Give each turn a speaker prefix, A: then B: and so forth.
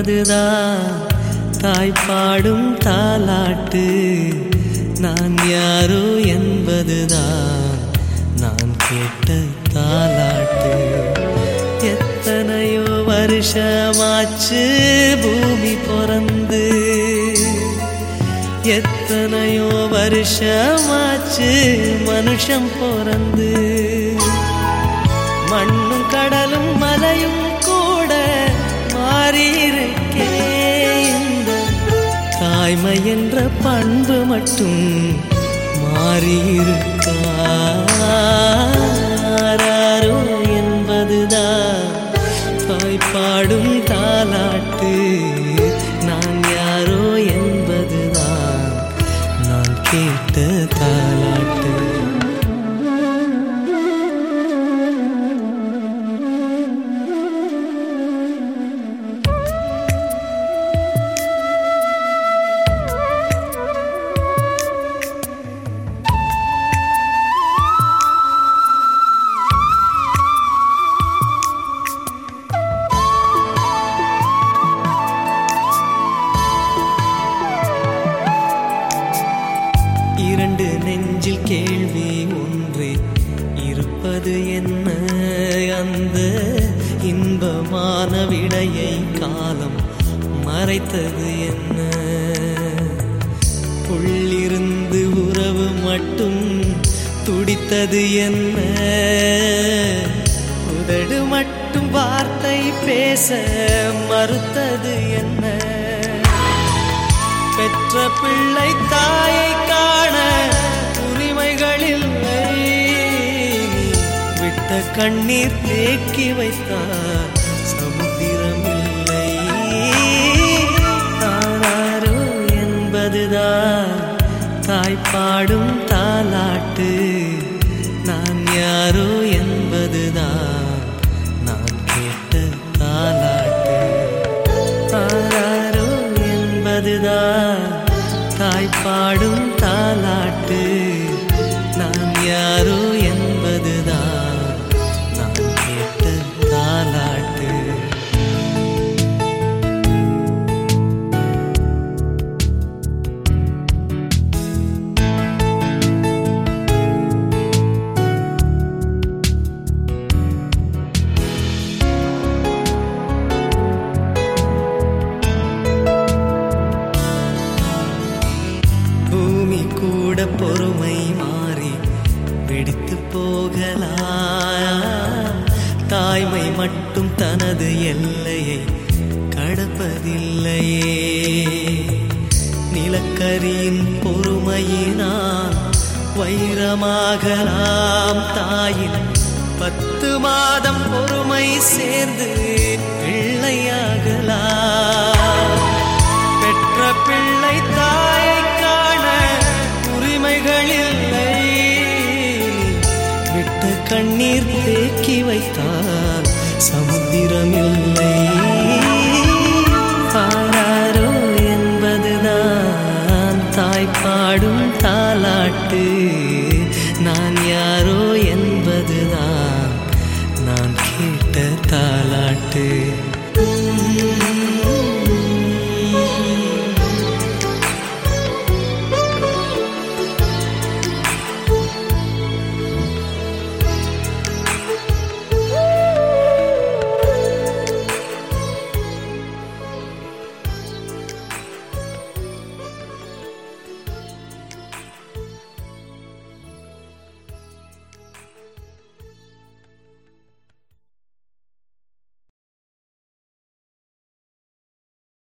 A: என்பதுதான் தாய் பாடும் தாலாட்டு நான் யாரோ என்பதுதான் நான் கேட்ட தாலாட்டு எத்தனையோ வருஷமாச்சு பூமி பிறந்து எத்தனையோ வருஷமாச்சு மனுஷன் பிறந்து மண்ணும் கடலும் மலையும் கூட மாறியிருக்கே இந்த தாய்மை என்ற பண்பு மட்டும் மாறியிருக்காரோ என்பதுதான் தாய் பாடும் தாலாட்டு நான் யாரோ என்பதுதான் நான் கேட்ட தாலாட்டு இரண்டு நெஞ்சில் கேள்வி ஒன்றே இருப்பது என்ன அந்த இன்பமான விடையை காலம் மறைத்தது என்ன உள்ளிருந்து உறவு மட்டும் துடித்தது என்ன உதடு மட்டும் வார்த்தை பேச மறுத்தது என்ன பெற்ற பிள்ளை தாயை காண உரிமைகள் இல்லை விட்ட கண்ணீர் தேக்கி வைத்தார் சமுத்திரம் இல்லை தாராரோ என்பதுதான் தாய் பாடும் தாலாட்டு நான் யாரோ என்பதுதான் நான் கேட்ட தாலாட்டு தாராரோ என்பதுதான் தாய் பாடும் தாலாட்டு நான் யாரோ என்பதுதான் நான் கேட்ட தாலாட்டு பூமி கூட பொறுமை மாறி வெடித்து போகலாம் தாய்மை மட்டும் தனது எல்லையை கடப்பதில்லையே நிலக்கரியின் பொறுமையினால் வைரமாகலாம் தாயின் பத்து மாதம் பொறுமை சேர்ந்து பிள்ளையாகலாம் பெற்ற பிள்ளை தாயை காண உரிமைகள் இல்லை விட்ட கண்ணீர் தேக்கி வைத்தால் சமுத்திரம் இல்லை ஆராரோ என்பதுதான் தாய் பாடும் தாலாட்டு நான் யாரோ என்பதுதான் நான் கேட்ட தாலாட்டு